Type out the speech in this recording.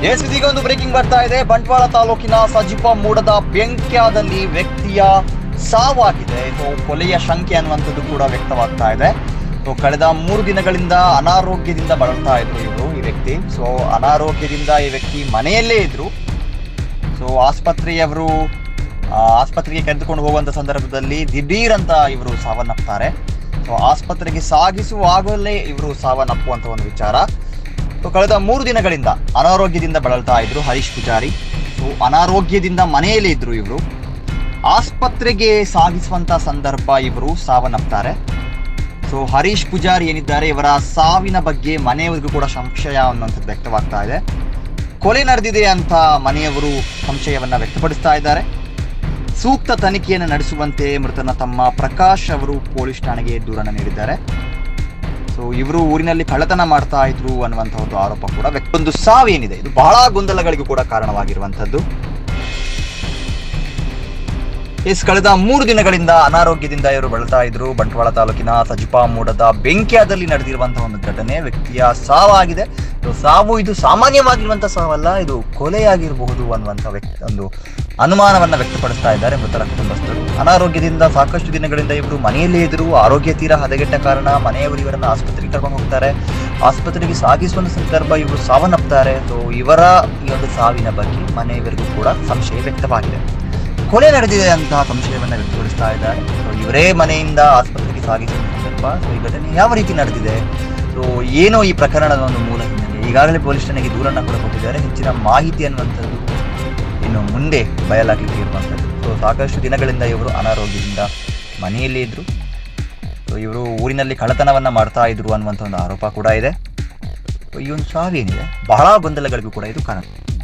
S ಇದೀಗ ಒಂದು breaking ಬರ್ತಾ ಇದೆ ಬಂಟ್ವಾಳ ತಾಲೂಕಿನ ಸಜಿಪ ಮೂಡದ ಬೆಂಕ್ಯಾದಲ್ಲಿ ವ್ಯಕ್ತಿಯ ಸಾವಾಗಿದೆ ಇದು ಕೊಲೆಯ ಶಂಕೆ ಅನ್ನುವಂಥದ್ದು ಕೂಡ ವ್ಯಕ್ತವಾಗ್ತಾ ಇದೆ ಸೊ ಕಳೆದ ಮೂರು ದಿನಗಳಿಂದ ಅನಾರೋಗ್ಯದಿಂದ ಬಳಲ್ತಾ ಇದ್ರು ಇವರು ಈ ವ್ಯಕ್ತಿ ಸೊ ಅನಾರೋಗ್ಯದಿಂದ ಈ ವ್ಯಕ್ತಿ ಮನೆಯಲ್ಲೇ ಇದ್ರು ಸೊ ಆಸ್ಪತ್ರೆಯವರು ಆ, ಆಸ್ಪತ್ರೆಗೆ ಕರೆದುಕೊಂಡು ಹೋಗುವಂತ ಸಂದರ್ಭದಲ್ಲಿ ದಿಢೀರ್ ಅಂತ ಇವರು ಸಾವನ್ನಪ್ತಾರೆ ಸೊ ಆಸ್ಪತ್ರೆಗೆ ಸಾಗಿಸುವಾಗಲೇ ಇವರು ಸಾವನ್ನಪ್ಪುವಂತ ಒಂದು ವಿಚಾರ ಸೊ ಕಳೆದ ಮೂರು ದಿನಗಳಿಂದ ಅನಾರೋಗ್ಯದಿಂದ ಬಳಲ್ತಾ ಇದ್ರು ಹರೀಶ್ ಪೂಜಾರಿ ಸೊ ಅನಾರೋಗ್ಯದಿಂದ ಮನೆಯಲ್ಲೇ ಇದ್ರು ಇವರು ಆಸ್ಪತ್ರೆಗೆ ಸಾಗಿಸುವಂತ ಸಂದರ್ಭ ಇವರು ಸಾವನ್ನಪ್ತಾರೆ ಸೊ ಹರೀಶ್ ಪೂಜಾರಿ ಏನಿದ್ದಾರೆ ಇವರ ಸಾವಿನ ಬಗ್ಗೆ ಮನೆಯವರಿಗೂ ಕೂಡ ಸಂಶಯ ಅನ್ನುವಂಥದ್ದು ವ್ಯಕ್ತವಾಗ್ತಾ ಇದೆ ಕೊಲೆ ನಡೆದಿದೆ ಅಂತ ಮನೆಯವರು ಸಂಶಯವನ್ನ ವ್ಯಕ್ತಪಡಿಸ್ತಾ ಇದ್ದಾರೆ ಸೂಕ್ತ ತನಿಖೆಯನ್ನು ನಡೆಸುವಂತೆ ಮೃತನ ತಮ್ಮ ಪ್ರಕಾಶ್ ಅವರು ಪೊಲೀಸ್ ಠಾಣೆಗೆ ದೂರನ್ನು ನೀಡಿದ್ದಾರೆ ಸೊ ಇವರು ಊರಿನಲ್ಲಿ ಕಳ್ಳತನ ಮಾಡ್ತಾ ಇದ್ರು ಅನ್ನುವಂಥ ಒಂದು ಆರೋಪ ಕೂಡ ವ್ಯಕ್ತ ಒಂದು ಸಾವೇನಿದೆ ಇದು ಬಹಳ ಗೊಂದಲಗಳಿಗೂ ಕೂಡ ಕಾರಣವಾಗಿರುವಂಥದ್ದು ಎಸ್ ಕಳೆದ ಮೂರು ದಿನಗಳಿಂದ ಅನಾರೋಗ್ಯದಿಂದ ಇವರು ಬಳಲ್ತಾ ಇದ್ರು ಬಂಟ್ವಾಳ ತಾಲೂಕಿನ ಸಜಿಪಾ ಮೂಡದ ಬೆಂಕ್ಯಾದಲ್ಲಿ ನಡೆದಿರುವಂತಹ ಒಂದು ಘಟನೆ ವ್ಯಕ್ತಿಯ ಸಾವಾಗಿದೆ ಸೊ ಸಾವು ಇದು ಸಾಮಾನ್ಯವಾಗಿರುವಂತಹ ಸಾವಲ್ಲ ಇದು ಕೊಲೆಯಾಗಿರಬಹುದು ಅನ್ನುವಂಥ ವ್ಯಕ್ತಿ ಒಂದು ಅನುಮಾನವನ್ನ ವ್ಯಕ್ತಪಡಿಸ್ತಾ ಇದ್ದಾರೆ ಮೃತರ ಕುಟುಂಬಸ್ಥರು ಅನಾರೋಗ್ಯದಿಂದ ಸಾಕಷ್ಟು ದಿನಗಳಿಂದ ಇವರು ಮನೆಯಲ್ಲೇ ಇದ್ರು ಆರೋಗ್ಯ ತೀರಾ ಹದಗೆಟ್ಟ ಕಾರಣ ಮನೆಯವರು ಇವರನ್ನ ಆಸ್ಪತ್ರೆಗೆ ಕರ್ಕೊಂಡು ಹೋಗ್ತಾರೆ ಆಸ್ಪತ್ರೆಗೆ ಸಾಗಿಸುವ ಸಂದರ್ಭ ಇವರು ಸಾವನ್ನಪ್ತಾರೆ ಸೊ ಇವರ ಈ ಒಂದು ಸಾವಿನ ಬಗ್ಗೆ ಮನೆಯವರಿಗೂ ಕೂಡ ಸಂಶಯ ವ್ಯಕ್ತವಾಗಿದೆ ಕೊಲೆ ನಡೆದಿದೆ ಅಂತ ಸಂಶಯವನ್ನ ವ್ಯಕ್ತಪಡಿಸ್ತಾ ಇದ್ದಾರೆ ಸೊ ಇವರೇ ಮನೆಯಿಂದ ಆಸ್ಪತ್ರೆಗೆ ಸಾಗಿಸುವ ಸಂದರ್ಭ ಸೊ ಈ ಘಟನೆ ಯಾವ ರೀತಿ ನಡೆದಿದೆ ಸೊ ಏನೋ ಈ ಪ್ರಕರಣದ ಒಂದು ಮೂಲ ಹಿನ್ನೆಲೆ ಈಗಾಗಲೇ ಪೊಲೀಸ್ ಠಾಣೆಗೆ ದೂರನ್ನ ಕೂಡ ಕೊಟ್ಟಿದ್ದಾರೆ ಹೆಚ್ಚಿನ ಮಾಹಿತಿ ಅನ್ನುವಂಥದ್ದು ಇನ್ನು ಮುಂದೆ ಬಯಲಾಗಲಿಕ್ಕೆ ಇರುವಂಥದ್ದು ಸೊ ಸಾಕಷ್ಟು ದಿನಗಳಿಂದ ಇವರು ಅನಾರೋಗ್ಯದಿಂದ ಮನೆಯಲ್ಲೇ ಇದ್ರು ಸೊ ಇವರು ಊರಿನಲ್ಲಿ ಕಳ್ಳತನವನ್ನ ಮಾಡ್ತಾ ಇದ್ರು ಅನ್ನುವಂಥ ಒಂದು ಆರೋಪ ಕೂಡ ಇದೆ ಸೊ ಈ ಒಂದು ಸಾವಿಯೇನಿದೆ ಬಹಳ ಗೊಂದಲಗಳಿಗೂ ಕೂಡ ಇದು ಕಾರಣ